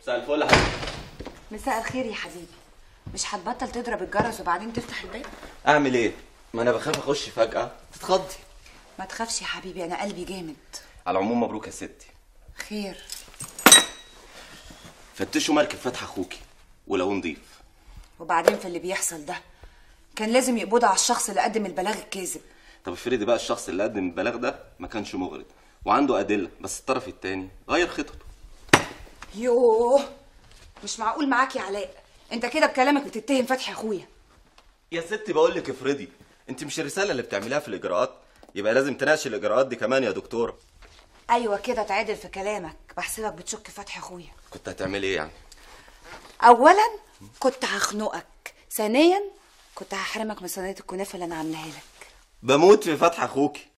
مساء الفل يا حبيبي مساء الخير يا حبيبي مش هتبطل تضرب الجرس وبعدين تفتح الباب اعمل ايه ما انا بخاف اخش فجاه تتخضي ما تخافش يا حبيبي انا قلبي جامد على العموم مبروك يا ستي خير فتشوا مركب فتح اخوكي ولو نضيف وبعدين في اللي بيحصل ده كان لازم يقبضوا على الشخص اللي قدم البلاغ الكاذب طب افرضي بقى الشخص اللي قدم البلاغ ده ما كانش مغرض وعنده ادله بس الطرف التاني غير خططه يوه مش معقول معاك يا علاء انت كده بكلامك بتتهم فتحي اخويا يا ستي بقول لك افرضي انت مش الرساله اللي بتعمليها في الاجراءات يبقى لازم تناقش الاجراءات دي كمان يا دكتوره ايوه كده تعادل في كلامك بحسبك بتشك في فتحي اخويا كنت هتعملي ايه يعني اولا كنت هخنقك ثانيا كنت هحرمك من صينيه الكنافه اللي انا عاملاها لك بموت في فتح اخوكي